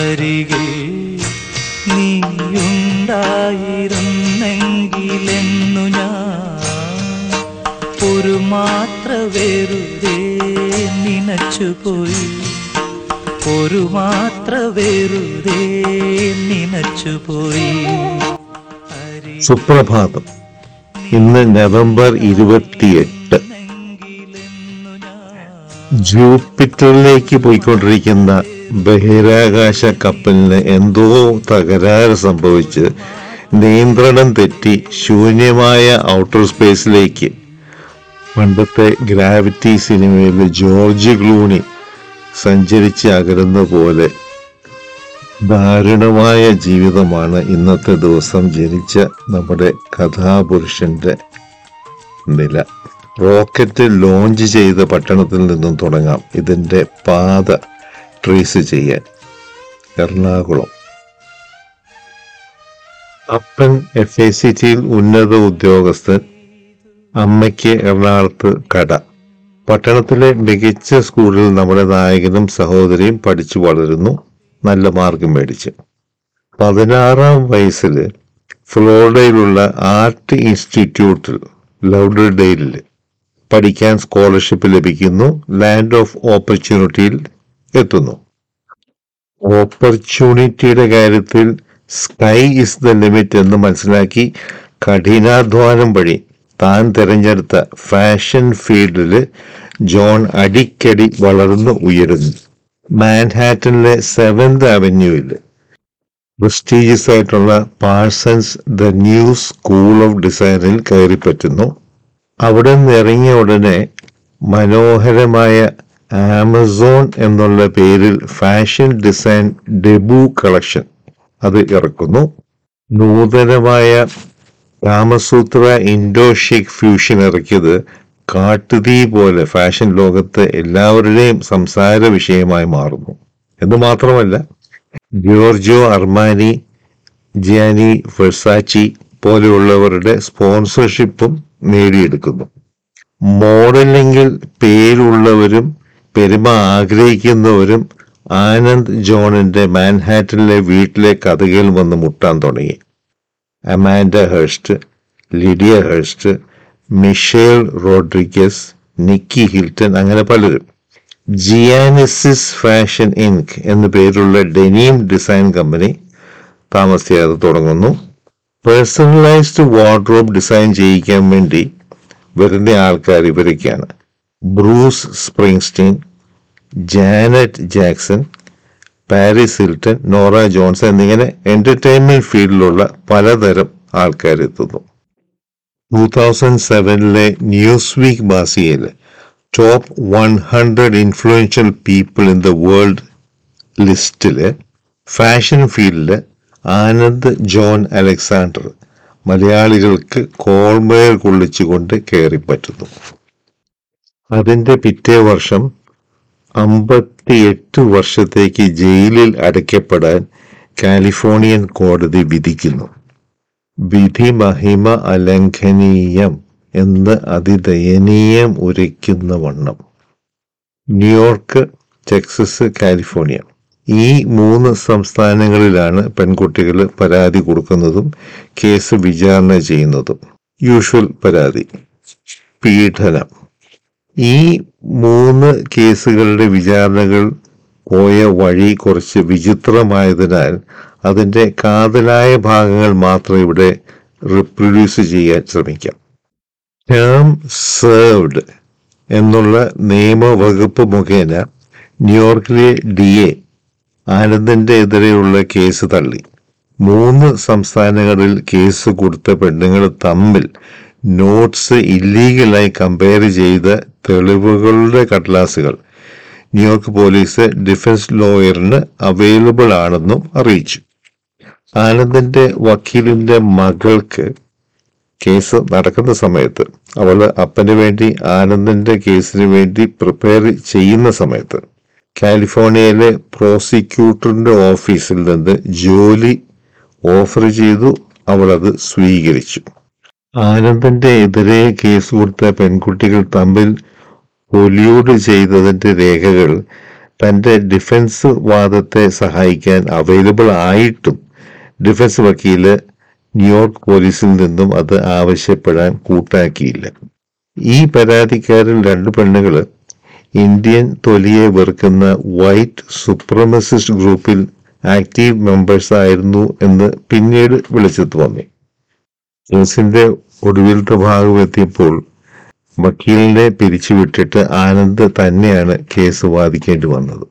അരികിൽ നീയുണ്ടായിരുന്നെങ്കിലെന്നു ഞാൻ ഒരു മാത്ര വെറുതെ നനച്ചുപോയി ഒരു മാത്ര വെറുതെ നനച്ചുപോയി സുപ്രഭാതം ഇന്ന് നവംബർ ഇരുപത്തിയെട്ട് െങ്കിലെന്നു ഞാൻ ജൂപ്പിറ്ററിലേക്ക് പോയിക്കൊണ്ടിരിക്കുന്ന ബഹിരാകാശ കപ്പലിന് എന്തോ തകരാറ് സംഭവിച്ച് നിയന്ത്രണം തെറ്റി ശൂന്യമായ ഔട്ടർ സ്പേസിലേക്ക് പണ്ടത്തെ ഗ്രാവിറ്റി സിനിമയിൽ ജോർജ് ഗ്ലൂണി സഞ്ചരിച്ച് അകലുന്ന പോലെ ദാരുണമായ ജീവിതമാണ് ഇന്നത്തെ ദിവസം ജനിച്ച നമ്മുടെ കഥാപുരുഷന്റെ നില റോക്കറ്റ് ലോഞ്ച് ചെയ്ത പട്ടണത്തിൽ നിന്നും തുടങ്ങാം ഇതിന്റെ പാത ട്രേസ് ചെയ്യാൻ എറണാകുളം അപ്പൻ എഫ് ഐ സി ടിയിൽ ഉന്നത ഉദ്യോഗസ്ഥൻ അമ്മയ്ക്ക് എറണാകുളത്ത് കട പട്ടണത്തിലെ മികച്ച സ്കൂളിൽ നമ്മുടെ നായകനും സഹോദരിയും പഠിച്ചു വളരുന്നു നല്ല മാർക്ക് മേടിച്ച് പതിനാറാം വയസ്സിൽ ഫ്ലോറിഡയിലുള്ള ആർട്ട് ഇൻസ്റ്റിറ്റ്യൂട്ടിൽ ലൗഡർഡെയിലിൽ പഠിക്കാൻ സ്കോളർഷിപ്പ് ലഭിക്കുന്നു ലാൻഡ് ഓഫ് ഓപ്പർച്യൂണിറ്റിയിൽ എത്തുന്നു ഓപ്പർച്യൂണിറ്റിയുടെ കാര്യത്തിൽ സ്കൈ ഇസ് ദ ലിമിറ്റ് എന്ന് മനസ്സിലാക്കി കഠിനാധ്വാനം വഴി താൻ തിരഞ്ഞെടുത്ത ഫാഷൻ ഫീൽഡിൽ ജോൺ അടിക്കടി വളർന്നു ഉയരുന്നു മാൻഹാറ്റനിലെ സെവൻത് അവന്യൂവിൽ പ്രസ്റ്റീജിയസ് ആയിട്ടുള്ള Parsons the new school of ഡിസൈനിൽ കയറിപ്പറ്റുന്നു അവിടെ നിന്ന് ഇറങ്ങിയ ഉടനെ മനോഹരമായ ആമസോൺ എന്നുള്ള പേരിൽ ഫാഷൻ ഡിസൈൻ ഡെബു കളക്ഷൻ അത് ഇറക്കുന്നു നൂതനമായ കാമസൂത്ര ഇൻഡോഷിക് ഫ്യൂഷൻ ഇറക്കിയത് കാട്ടുതീ പോലെ ഫാഷൻ ലോകത്ത് എല്ലാവരുടെയും സംസാര വിഷയമായി മാറുന്നു എന്ന് മാത്രമല്ല ജിയോർജോ അർമാനി ജിയാനി ഫെർസാച്ചി പോലെയുള്ളവരുടെ സ്പോൺസർഷിപ്പും നേടിയെടുക്കുന്നു മോഡലിംഗിൽ പേരുള്ളവരും പെരുമ ആഗ്രഹിക്കുന്നവരും ആനന്ദ് ജോണിന്റെ മാൻഹാറ്റനിലെ വീട്ടിലെ കഥകൾ വന്ന് മുട്ടാൻ തുടങ്ങി Amanda Hearst Lydia Hearst Michelle Rodriguez Nicky Hilton അങ്ങനെ പലരും ജിയാനിസിസ് ഫാഷൻ ഇൻക് എന്നു പേരുള്ള ഡെനീം ഡിസൈൻ കമ്പനി താമസിയാതെ തുടങ്ങുന്നു പേഴ്സണലൈസ്ഡ് വാർഡ്രോബ് ഡിസൈൻ ചെയ്യിക്കാൻ വേണ്ടി വരുന്ന ആൾക്കാർ ഇവരൊക്കെയാണ് Bruce Springsteen Janet Jackson Paris Hilton Norah Johnson എന്നിങ്ങനെ എന്റർടൈൻമെന്റ് ഫീൽഡിലുള്ള പലതരം ആൾക്കാർ എത്തുന്നു ടൂ തൗസൻഡ് സെവനിലെ ന്യൂസ് വീക്ക് മാസികയിൽ top one hundred influential people in the world ലിസ്റ്റില് ഫാഷൻ ഫീൽഡില് ആനന്ദ് ജോൺ അലക്സാണ്ടർ മലയാളികൾക്ക് കോൾമേർ കൊള്ളിച്ചുകൊണ്ട് കയറിപ്പറ്റുന്നു അതിന്റെ പിറ്റേ വർഷം അമ്പത്തിയെട്ട് വർഷത്തേക്ക് ജയിലിൽ അടയ്ക്കപ്പെടാൻ കാലിഫോർണിയൻ കോടതി വിധിക്കുന്നു വിധി മഹിമ അലംഘനീയം എന്ന് അതിദയനീയം ഉരയ്ക്കുന്ന വണ്ണം ന്യൂയോർക്ക് ടെക്സസ് കാലിഫോർണിയ ഈ മൂന്ന് സംസ്ഥാനങ്ങളിലാണ് പെൺകുട്ടികൾ പരാതി കൊടുക്കുന്നതും കേസ് വിചാരണ ചെയ്യുന്നതും യൂഷ്വൽ പരാതി പീഡനം ഈ മൂന്ന് കേസുകളുടെ വിചാരണകൾ പോയ വഴി കുറച്ച് വിചിത്രമായതിനാൽ അതിന്റെ കാതലായ ഭാഗങ്ങൾ മാത്രം ഇവിടെ റിപ്രൊഡ്യൂസ് ചെയ്യാൻ ശ്രമിക്കാം ടേം സെർവ്ഡ് എന്നുള്ള നിയമവകുപ്പ് മുഖേന ന്യൂയോർക്കിലെ ഡി എ ആനന്ദിന്റെ എതിരെയുള്ള കേസ് തള്ളി മൂന്ന് സംസ്ഥാനങ്ങളിൽ കേസ് കൊടുത്ത പെണ്ണുങ്ങൾ തമ്മിൽ നോട്ട്സ് ഇല്ലീഗലായി കമ്പയർ ചെയ്ത തെളിവുകളുടെ കടലാസുകൾ ന്യൂയോർക്ക് പോലീസ് ഡിഫൻസ് ലോയറിന് അവൈലബിൾ ആണെന്നും അറിയിച്ചു ആനന്ദിന്റെ വക്കീലിന്റെ മകൾക്ക് കേസ് നടക്കുന്ന സമയത്ത് അവള് അപ്പന് വേണ്ടി ആനന്ദിന്റെ കേസിന് വേണ്ടി പ്രിപ്പയർ ചെയ്യുന്ന സമയത്ത് കാലിഫോർണിയയിലെ പ്രോസിക്യൂട്ടറിന്റെ ഓഫീസിൽ നിന്ന് ജോലി ഓഫർ ചെയ്തു അവൾ അത് സ്വീകരിച്ചു ആനന്ദിന്റെ എതിരെ കേസ് കൊടുത്ത പെൺകുട്ടികൾ തമ്മിൽ പൊല്യൂഡ് ചെയ്തതിന്റെ രേഖകൾ തന്റെ ഡിഫൻസ് വാദത്തെ സഹായിക്കാൻ അവൈലബിൾ ആയിട്ടും ഡിഫൻസ് വക്കീല് ന്യൂയോർക്ക് പോലീസിൽ നിന്നും അത് ആവശ്യപ്പെടാൻ കൂട്ടാക്കിയില്ല ഈ പരാതിക്കാരിൽ രണ്ട് പെണ്ണുകള് ഇന്ത്യൻ തൊലിയെ വെറുക്കുന്ന വൈറ്റ് സുപ്രമസിസ്റ്റ് ഗ്രൂപ്പിൽ ആക്റ്റീവ് മെമ്പേഴ്സ് ആയിരുന്നു എന്ന് പിന്നീട് വെളിച്ചത്ത് വന്നു കേസിന്റെ ഒടുവിലത്തെ ഭാഗം എത്തിയപ്പോൾ വക്കീലിനെ പിരിച്ചുവിട്ടിട്ട് ആനന്ദ് തന്നെയാണ് കേസ് വാദിക്കേണ്ടി വന്നത്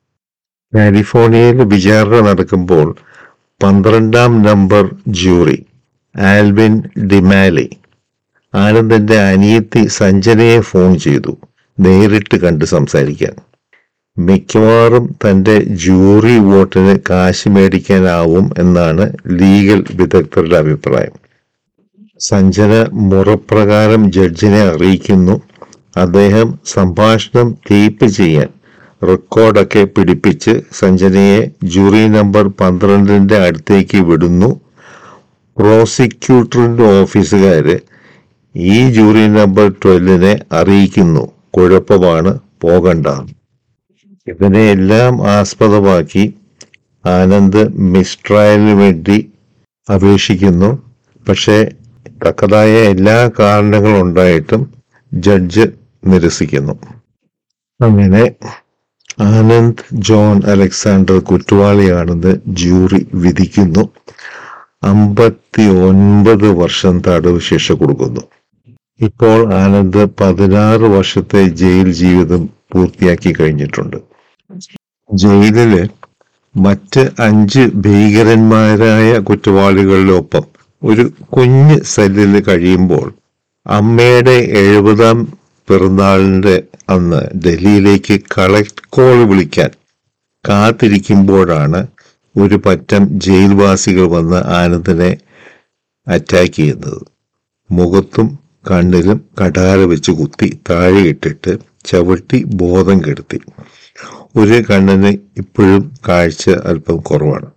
കാലിഫോർണിയയിൽ വിചാരണ നടക്കുമ്പോൾ പന്ത്രണ്ടാം നമ്പർ ജൂറി ആൽവിൻ ഡിമാലി ആനന്ദിന്റെ അനിയത്തി സഞ്ജനയെ ഫോൺ ചെയ്തു നേരിട്ട് കണ്ട് സംസാരിക്കാൻ മിക്കവാറും തന്റെ ജൂറി വോട്ടിന് കാശ് മേടിക്കാനാവും എന്നാണ് ലീഗൽ വിദഗ്ധരുടെ അഭിപ്രായം സഞ്ജന മുറപ്രകാരം ജഡ്ജിനെ അറിയിക്കുന്നു അദ്ദേഹം സംഭാഷണം ടേപ്പ് ചെയ്യാൻ റെക്കോർഡൊക്കെ പിടിപ്പിച്ച് സഞ്ജനയെ ജൂറി നമ്പർ പന്ത്രണ്ടിന്റെ അടുത്തേക്ക് വിടുന്നു പ്രോസിക്യൂട്ടറിന്റെ ഓഫീസുകാര് ഈ ജൂറി നമ്പർ ട്വൽവിനെ അറിയിക്കുന്നു കുഴപ്പമാണ് പോകണ്ട ഇതിനെയെല്ലാം ആസ്പദമാക്കി ആനന്ദ് മിസ്ട്രയലിന് വേണ്ടി അപേക്ഷിക്കുന്നു പക്ഷേ തക്കതായ എല്ലാ കാരണങ്ങളും ഉണ്ടായിട്ടും ജഡ്ജ് നിരസിക്കുന്നു അങ്ങനെ ആനന്ദ് ജോൺ അലക്സാണ്ടർ കുറ്റവാളിയാണെന്ന് ജൂറി വിധിക്കുന്നു അമ്പത്തി ഒൻപത് വർഷം തടവ് ശിക്ഷ കൊടുക്കുന്നു ഇപ്പോൾ ആനന്ദ് പതിനാറ് വർഷത്തെ ജയിൽ ജീവിതം പൂർത്തിയാക്കി കഴിഞ്ഞിട്ടുണ്ട് ജയിലില് മറ്റ് അഞ്ച് ഭീകരന്മാരായ കുറ്റവാളികളിലൊപ്പം ഒരു കുഞ്ഞ് സെല്ലിൽ കഴിയുമ്പോൾ അമ്മയുടെ എഴുപതാം പിറന്നാളിന്റെ അന്ന് ഡൽഹിയിലേക്ക് കളക്ട് കോൾ വിളിക്കാൻ കാത്തിരിക്കുമ്പോഴാണ് ഒരു പറ്റം ജയിൽവാസികൾ വന്ന് ആനന്ദിനെ അറ്റാക്ക് ചെയ്യുന്നത് മുഖത്തും കണ്ണിലും കടാര വെച്ച് കുത്തി താഴെയിട്ടിട്ട് ചവിട്ടി ബോധം കെടുത്തി ഒരു കണ്ണിന് ഇപ്പോഴും കാഴ്ച അല്പം കുറവാണ്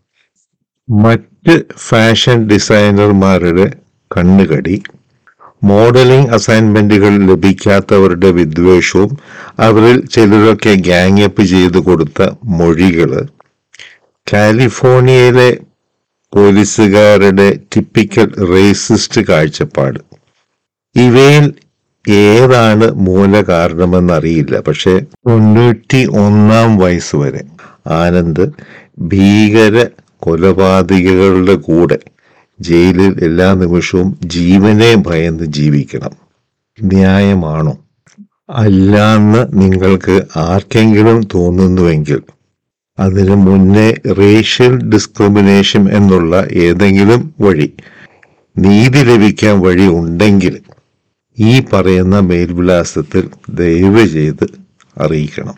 മറ്റ് ഫാഷൻ ഡിസൈനർമാരുടെ കണ്ണുകടി മോഡലിംഗ് അസൈൻമെന്റുകൾ ലഭിക്കാത്തവരുടെ വിദ്വേഷവും അവരിൽ ചിലരൊക്കെ ഗാങ്ങപ്പ് ചെയ്തു കൊടുത്ത മൊഴികള് കാലിഫോർണിയയിലെ പോലീസുകാരുടെ ടിപ്പിക്കൽ റേസിസ്റ്റ് കാഴ്ചപ്പാട് ഇവയിൽ ഏതാണ് മൂലകാരണമെന്നറിയില്ല പക്ഷെ തൊണ്ണൂറ്റി ഒന്നാം വയസ്സ് വരെ ആനന്ദ് ഭീകര കൊലപാതകികളുടെ കൂടെ ജയിലിൽ എല്ലാ നിമിഷവും ജീവനെ ഭയന്ന് ജീവിക്കണം ന്യായമാണോ അല്ലാന്ന് നിങ്ങൾക്ക് ആർക്കെങ്കിലും തോന്നുന്നുവെങ്കിൽ അതിനു മുന്നേ റേഷ്യൽ ഡിസ്ക്രിമിനേഷൻ എന്നുള്ള ഏതെങ്കിലും വഴി നീതി ലഭിക്കാൻ വഴി ഉണ്ടെങ്കിൽ ഈ പറയുന്ന മേൽവിലാസത്തിൽ ദയവ് ചെയ്ത് അറിയിക്കണം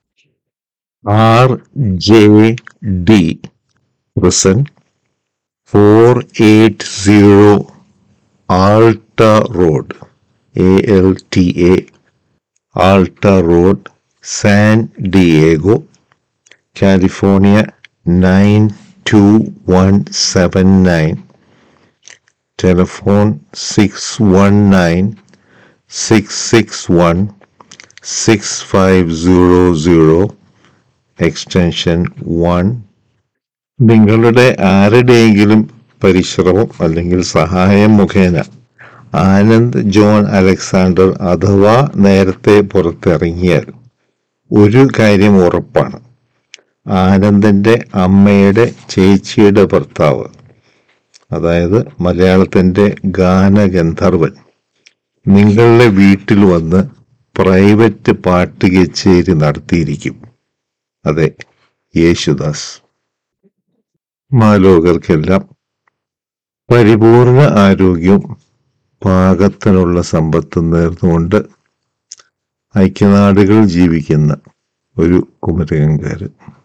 R J D Prasan four eight zero Alta road A L T A Alta road San Diego California nine two one seven nine telephone six one nine six six one six five zero zero extension one നിങ്ങളുടെ ആരുടെയെങ്കിലും പരിശ്രമം അല്ലെങ്കിൽ സഹായം മുഖേന Anand John Alexander അഥവാ നേരത്തെ പുറത്തിറങ്ങിയാൽ ഒരു കാര്യം ഉറപ്പാണ് ആനന്ദിന്റെ അമ്മയുടെ ചേച്ചിയുടെ ഭർത്താവ് അതായത് മലയാളത്തിന്റെ ഗാനഗന്ധർവൻ നിങ്ങളുടെ വീട്ടിൽ വന്ന് പ്രൈവറ്റ് പാട്ട് കച്ചേരി നടത്തിയിരിക്കും അതെ യേശുദാസ് മാലോകർക്കെല്ലാം പരിപൂർണ ആരോഗ്യവും പാകത്തിനുള്ള സമ്പത്തും നേർന്നുകൊണ്ട് ഐക്യനാടുകൾ ജീവിക്കുന്ന ഒരു കുമരകങ്കാരൻ